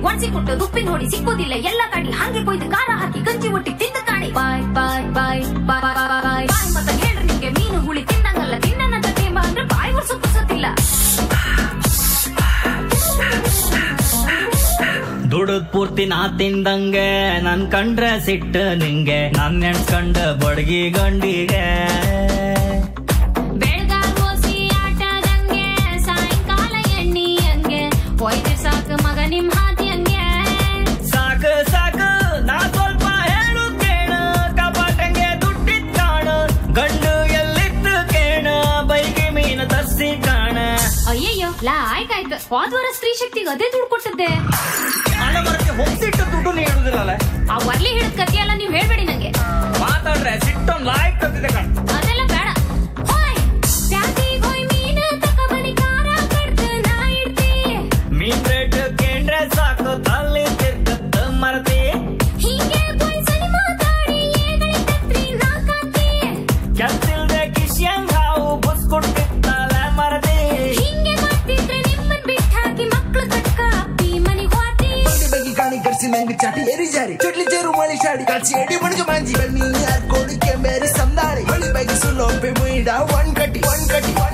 ಒಣಸಿ ಕೊಟ್ಟು ರುಪ್ಪಿನ ಹೊಡಿ ಸಿಕ್ಕೋದಿಲ್ಲ ಎಲ್ಲ ಕಾಡಿ ಹಂಗೆ ಕೊಯ್ದು ಖಾರ ಹಾಕಿ ಗಂಜಿ ಒಟ್ಟಿ ತಿಂದ ಕಾಣಿ ಬಾಯ್ ಬಾಯ್ ಬಾಯ್ ಬಾಯ್ ಬಾಯ್ ಬಾಯ್ ಮತ್ತ ಹೇಳ್ರಿ ನಿಮ್ಗೆ ಮೀನು ಹುಳಿ ತಿನ್ನಂಗಲ್ಲ ತಿನ್ನನ ಜೊತೆ ಅಂದ್ರೆ ಬಾಯಿ ವರ್ಷ ಪುಸತಿಲ್ಲ ದುಡದ್ ಪೂರ್ತಿ ನಾ ತಿಂದಂಗೆ ನನ್ ಕಂಡ್ರೆ ಸಿಟ್ಟ ನಿಂಗೆ ನನ್ ನೆನ್ಸ್ಕಂಡ ಬಡ್ಗಿ ಗಂಡಿಗೆ ಬೆಳಗಾಗೋಸಿ ಆಟದಂಗೆ ಸಾಯಂಕಾಲ ಎಣ್ಣಿ ಹಂಗೆ ಒಯ್ದು ಸಾಕು ಮಗ ನಿಮ್ ಹಾದಿ ಹಂಗೆ ಸಾಕ ಸಾಕ ನಾ ಸ್ವಲ್ಪ ಹೇಳು ಕೇಳ ಕಪಾಟಂಗೆ ದುಡ್ಡಿದ್ ಕಾಣ ಗಂಡು ಎಲ್ಲಿತ್ತು ಕೇಣ ಬೈಗೆ ಮೀನು ತರ್ಸಿ ಕಾಣ ಅಯ್ಯಯ್ಯೋ ಲಾ ಆಯ್ಕಾಯ್ತು ಹೋದ್ವಾರ ಸ್ತ್ರೀ ಶಕ್ತಿಗೆ ಅದೇ ದುಡ್ಡು ಕೊಟ್ಟದ್ದೆ ಹಣ ಮರಕ್ಕೆ ಹೋಗ್ಸಿಟ್ಟು ದುಡ್ಡು ನೀಡುದಿಲ್ಲಲ್ಲ ಆ ವರ್ಲಿ ಹಿಡಿದ ಕಥೆಯೆಲ್ಲ ನೀವ್ ಹೇಳ್ಬೇಡಿ ನಂಗೆ ಮಾತಾಡ್ರೆ ಸಿಟ್ಟೊಂದ್ ಲಾಯಕ್ ತಂದಿದೆ ಕಣ್ ಅದೆಲ್ಲ ಬೇಡ ಹೋಯ್ ಪ್ಯಾಟಿಗ್ ಹೋಯ್ ಮೀನು ತಕೊಬನ್ನಿ ಖಾರ ಕಡ್ದು ನಾ ಇಡ್ತಿ ಮೀನ್ ರೇಟ್ ಕೇಂದ್ರೆ ಸಾಕು ತಲ್ಲಿ ತಿರ್ಗತ್ತ ಮರತಿ ಹಿಂಗೆ ಹೋಯ್ ಸರಿ ಮಾತಾಡಿ ಏಗಳಿ ತತ್ರಿ ನಾ ಕಾತಿ ಕೆಲ್ಸಿಲ್ದೆ ಕಿಶಿಯಂಗ್ ಹಾವು ಬುಸ್ ಕೊಟ್ಟಿತ್ತಲ್ಲ ಮರತಿ ಹಿಂಗೆ ಮಾಡ್ತಿದ್ರೆ ನಿಮ್ಮನ್ ಬಿಟ್ಟು ಹಾಕಿ ಮಕ್ಳು ಕಟ್ಕ ಅಪ್ಪಿ ಮನಿಗ್ ಹೋತಿ ಬಗೆ ಬಗೆ ಕಾಣಿ ಕರ್ಸಿ ನಂಗೆ ಚಾಟಿ ಎರಿ ಜಾರಿ ಚುಟ್ಲಿ ಚೇರು ಮಳಿ ಶಾಡಿ ಕಾಡ್ಸಿ ಎಡಿ ಬಣಿಗೆ ಮಾಂಜಿ ಬನ್ನಿ ಯಾರ್ ಕೊಡಿಕೆ ಮೇರೆ ಸಂದಾರಿ ಬಳಿ ಬಗೆ ಸುಲೋಪೆ ಮುಯಿಡ ಒನ್ ಕಟ್ಟಿ ಒನ್ ಕಟ್ಟಿ